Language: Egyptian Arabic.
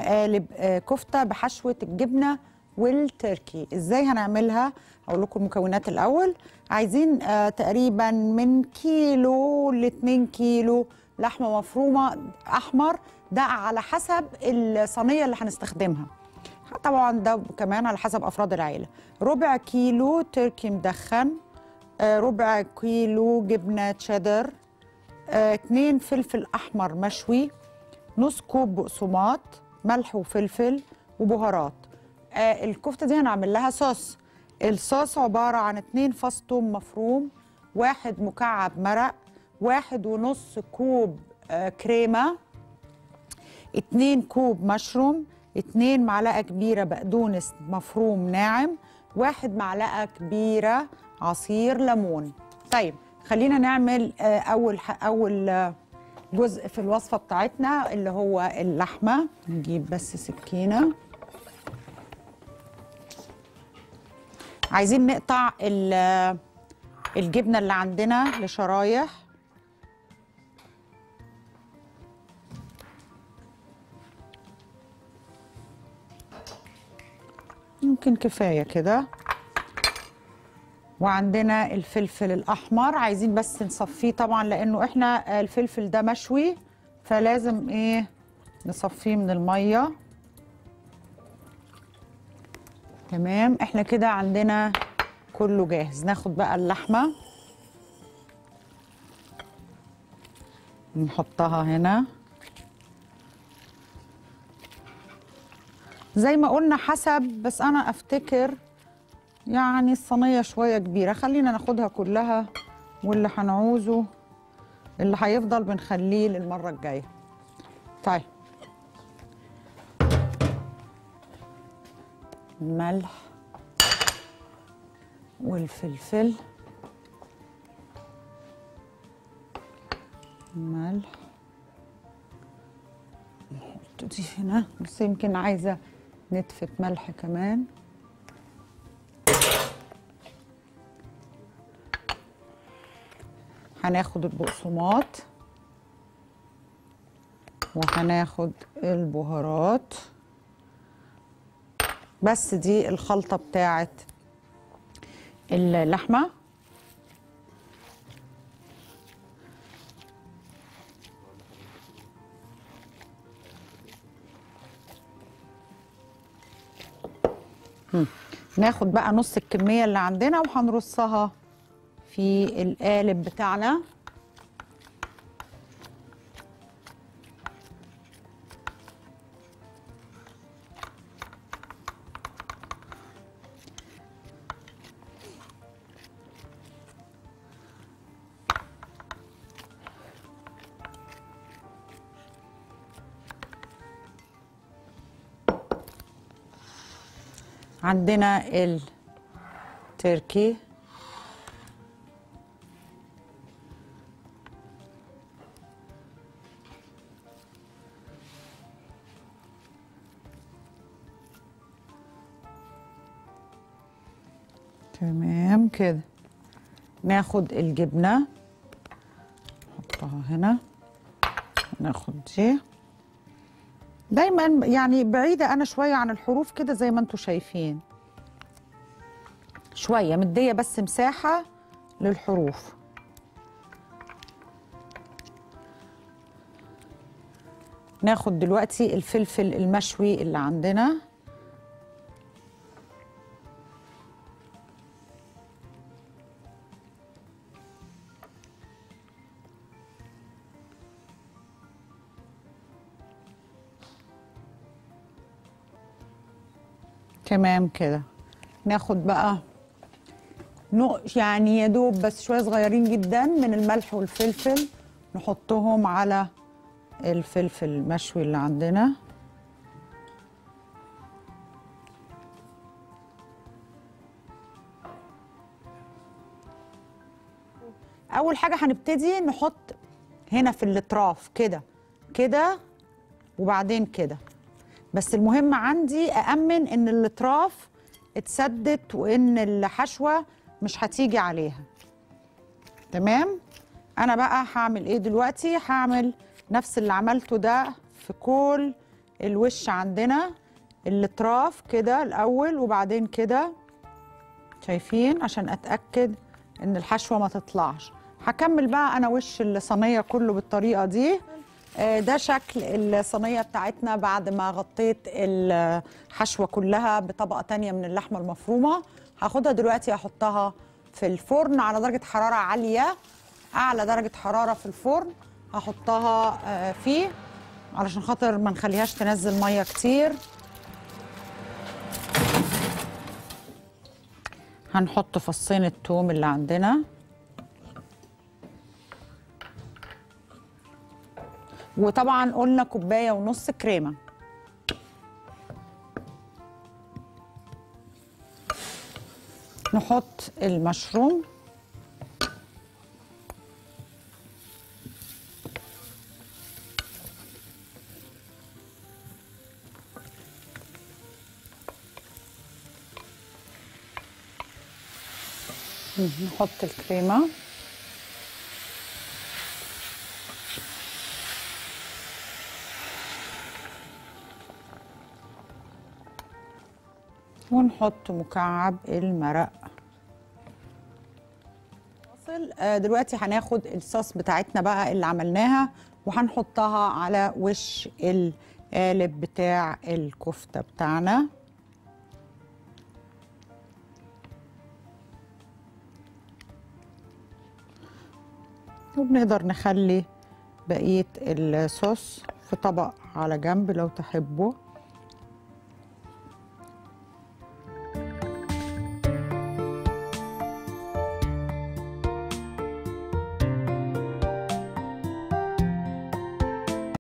قالب آه، كفته بحشوه الجبنه والتركي ازاي هنعملها اقول لكم المكونات الاول عايزين آه، تقريبا من كيلو ل 2 كيلو لحمه مفرومه احمر ده على حسب الصينيه اللي هنستخدمها طبعا ده كمان على حسب افراد العيله ربع كيلو تركي مدخن آه، ربع كيلو جبنه تشيدر آه، اتنين فلفل احمر مشوي نص كوب بقسماط ملح وفلفل وبهارات آه الكفته دي هنعمل لها صوص الصوص عباره عن اتنين فص توم مفروم واحد مكعب مرق واحد ونص كوب آه كريمه اتنين كوب مشروم اتنين معلقه كبيره بقدونس مفروم ناعم واحد معلقه كبيره عصير ليمون طيب خلينا نعمل آه، اول ح- اول آه، جزء في الوصفه بتاعتنا اللي هو اللحمه نجيب بس سكينه عايزين نقطع ال- الجبنه اللي عندنا لشرايح يمكن كفايه كده وعندنا الفلفل الاحمر عايزين بس نصفيه طبعا لانه احنا الفلفل ده مشوي فلازم ايه نصفيه من الميه تمام احنا كده عندنا كله جاهز ناخد بقى اللحمه نحطها هنا زي ما قلنا حسب بس انا افتكر يعني الصينيه شويه كبيره خلينا ناخدها كلها واللي هنعوزه اللي هيفضل بنخليه للمره الجايه طيب الملح والفلفل ملح نحط دي هنا بس يمكن عايزه نتفه ملح كمان هناخد البقسماط وهناخد البهارات بس دي الخلطة بتاعت اللحمة مم. ناخد بقى نص الكمية اللي عندنا وهنرصها في القالب بتاعنا عندنا التركي تمام كده ناخد الجبنة نحطها هنا ناخد دي دايما يعني بعيدة أنا شوية عن الحروف كده زي ما انتوا شايفين شوية مدية بس مساحة للحروف ناخد دلوقتي الفلفل المشوي اللي عندنا تمام كده ناخد بقى نق يعني يا دوب بس شويه صغيرين جدا من الملح والفلفل نحطهم على الفلفل المشوي اللي عندنا اول حاجه هنبتدي نحط هنا في الاطراف كده كده وبعدين كده بس المهم عندي أأمن إن الأطراف اتسدت وإن الحشوة مش هتيجي عليها تمام أنا بقى هعمل إيه دلوقتي هعمل نفس اللي عملته ده في كل الوش عندنا الاطراف كده الاول وبعدين كده شايفين عشان اتاكد ان الحشوه ما تطلعش هكمل بقى انا وش الصينيه كله بالطريقه دي آه، ده شكل الصينيه بتاعتنا بعد ما غطيت الحشوه كلها بطبقه تانية من اللحمه المفرومه هاخدها دلوقتي احطها في الفرن على درجه حراره عاليه اعلى درجه حراره في الفرن هحطها آه، فيه علشان خاطر ما نخليهاش تنزل ميه كتير هنحط فصين التوم اللي عندنا وطبعا قلنا كوبايه ونص كريمه نحط المشروم نحط الكريمه ونحط مكعب المرق فاصل. آه، دلوقتي هناخد الصوص بتاعتنا بقى اللي عملناها وهنحطها على وش القالب بتاع الكفتة بتاعنا وبنقدر نخلي بقية الصوص في طبق على جنب لو تحبوا